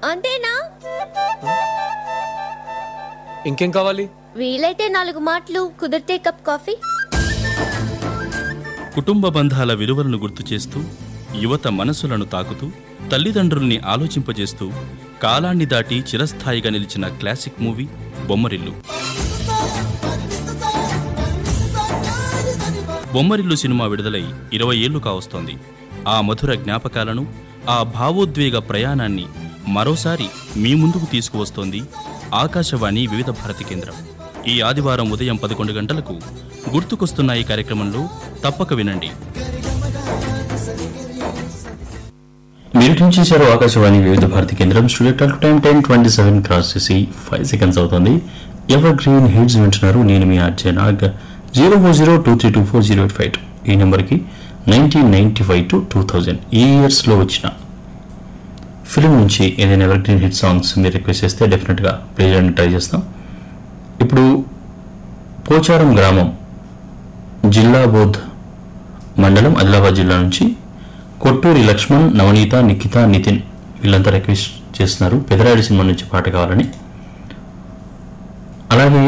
అంతేనా ఇంకేం కావాలి వీలైతే నాలుగు మాటలు కుదిరితే కప్ కాఫీ కుటుంబ బంధాల విలువలను గుర్తు చేస్తూ యువత మనసులను తాకుతూ తల్లిదండ్రుల్ని ఆలోచింపజేస్తూ కాలాన్ని దాటి చిరస్థాయిగా నిలిచిన classic movie Bommarillu Bommarillu cinema విడుదలై ఇరవై ఏళ్లు కావస్తోంది ఆ మధుర జ్ఞాపకాలను ఆ భావోద్వేగ ప్రయాణాన్ని మరోసారి మీ ముందుకు తీసుకువస్తోంది ఆకాశవాణి వివిధ భారతి కేంద్రం ఈ ఆదివారం ఉదయం పదకొండు గంటలకు గుర్తుకొస్తున్న ఈ కార్యక్రమంలో తప్పక వినండి మీరు ట్యూన్ చేశారు ఆకాశవాణి వివిధ భారతి కేంద్రం studio talk time ten twenty seven cross చేసి ఫైవ్ సెకండ్స్ అవుతుంది ఎవర్ గ్రీన్ హిట్స్ వింటున్నారు నేను మీ RJ Nag zero four zero two three two four zero eight five ఈ నెంబర్కి nineteen ninety five to two thousand ఈ ఇయర్స్లో వచ్చిన ఫిలిం నుంచి ఏదైనా ఎవర్ గ్రీన్ హిట్ సాంగ్స్ మీరు రిక్వెస్ట్ చేస్తే డెఫినెట్గా ప్లే చేయడానికి ట్రై చేస్తాం ఇప్పుడు పోచారం గ్రామం జిల్లా బోధ్ మండలం ఆదిలాబాద్ జిల్లా నుంచి కొట్టూరి లక్ష్మణ్ నవనీత నిఖిత నితిన్ వీళ్ళంతా రిక్వెస్ట్ చేస్తున్నారు పెదరాయుడు సినిమా నుంచి పాట కావాలని అలాగే